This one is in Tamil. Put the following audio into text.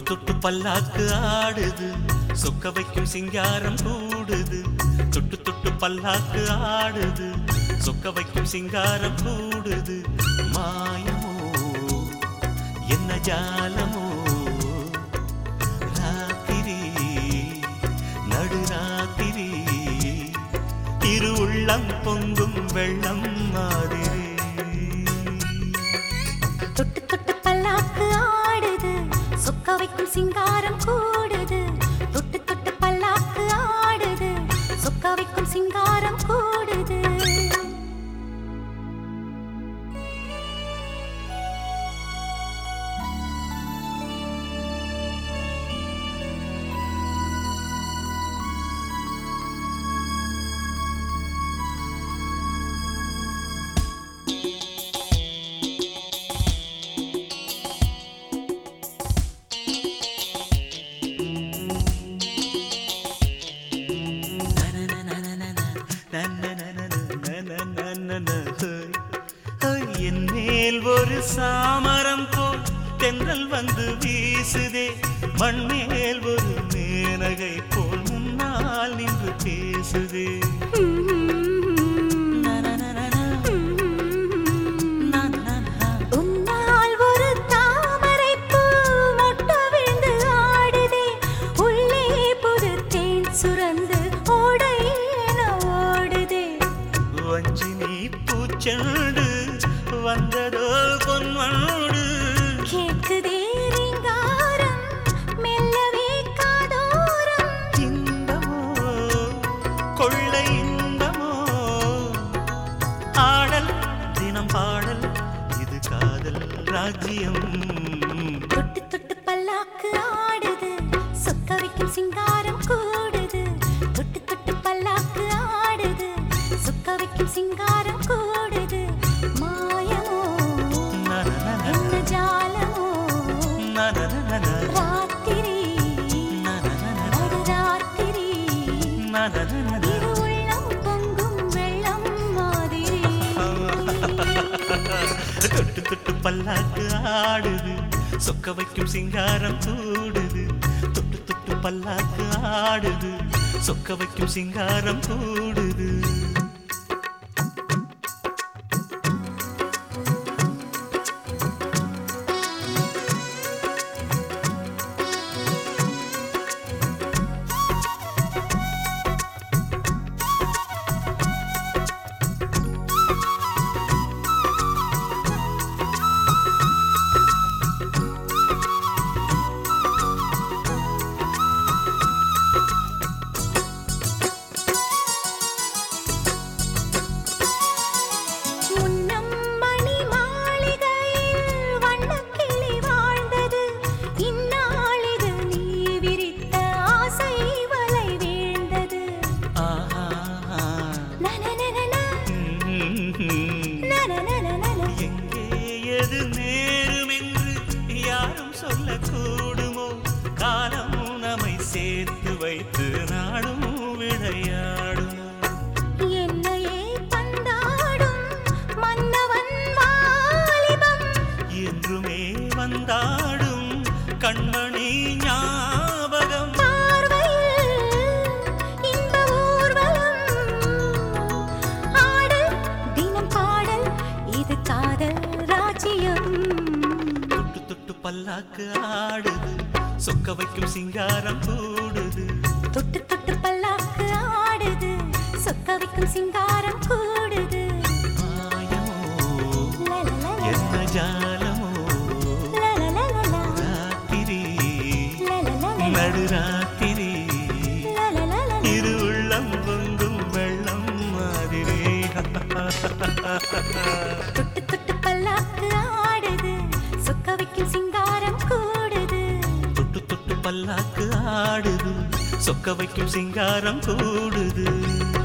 தொட்டு பல்லாக்கு ஆடுது சொக்க வைக்கும் சிங்காரம் கூடுது தொட்டு தொட்டு பல்லாக்கு ஆடுது சொக்க வைக்கும் சிங்காரம் கூடுது மாயமோ என்ன ஜாலமோ ராத்திரி நடுராத்திரி இரு உள்ளம் பொங்கும் வெள்ளம் மாதிரி தொட்டு தொட்டு பல்லாக்கு ஆடுது சொக்க வைக்கும் சிங்காரம் கூடுது தொட்டு தொட்டு பல்லாக்கு ஆடுது சொக்க வைக்கும் சிங்காரம் கூடுது என் மேல் ஒரு சாமரம் போல் தென்றல் வந்து வீசுதே மண்மேல் ஒரு மேனகை போல் முன்னால் நின்று பேசுதே உன்னால் ஒரு தாமரைப் பூ மொட்டு விழுந்து ஆடுதே. உள்ளே புது தேன் சுரந்து ஓடை என ஓடுதே. வஞ்சி நீ பூச்செண்டு வந்ததோ பொன்மோடு கேட்குதே ரீங்காரம், மெல்லவே காதோரம். இன்பமோ கொள்ளை இன்பமோ ஆடல் தினம் பாடல் இது காதல் ராஜ்யம் தொட்டு தொட்டு பல்லாக்கு ஆடுது, சொக்க வைக்கும் சிங்காரம் கூடுது. தொட்டு தொட்டு பல்லாக்கு ஆடுது, சொக்க வைக்கும் சிங்காரம் கூடுது. மாயமோ என்ன ஜாலமோ ராத்திரி நடுராத்திரி இரு உள்ளம் பொங்கும் வெள்ளம் மாதிரி தொட்டு தொட்டு பல்லாக்கு ஆடுது சொக்க வைக்கும் சிங்காரம் கூடுது தொட்டு தொட்டு பல்லாக்கு ஆடுது சொக்க வைக்கும் சிங்காரம் கூடுது முன்னம் மணி மாளிகையில் வண்ணக்கிளி வாழ்ந்தது இந்நாளிது நீ விரித்த ஆசை வலை வீழ்ந்தது ஆஹா நனனனன, ம்ம். நனனனனன. எங்கே எது நேரும் என்று யாரும் சொல்லக்கூடுமோ காலம் நம்மை சேர்த்து வைத்து நாடும் விளையாடுமோ என்னையே பந்தாடும் மன்னவன் வாலிபம் என்றுமே வந்தாடும் கண்மணி ஞாபகம் பார்வையில் இன்ப ஊர்வலம் ஆடல் தினம் பாடல் இது காதல் ராஜ்யம் தொட்டு தொட்டு பல்லாக்கு ஆடுது சொக்க வைக்கும் சிங்காரம் கூடுது தொட்டு தொட்டு பல்லாக்கு ஆடுது சொக்க வைக்கும் சிங்காரம் கூடுது மாயமோ லலலல, என்ன ஜாலமோ லலலலல, ராத்திரி லலலல, நடுராத்திரி லலலல. இரு உள்ளம் பொங்கும் வெள்ளம் மாதிரி தொட்டு தொட்டு பல்லாக்கு ஆடுது சொக்க வைக்கும் சிங்காரம் கூடுது தொட்டு தொட்டு பல்லாக்கு ஆடுது சொக்க வைக்கும் சிங்காரம் கூடுது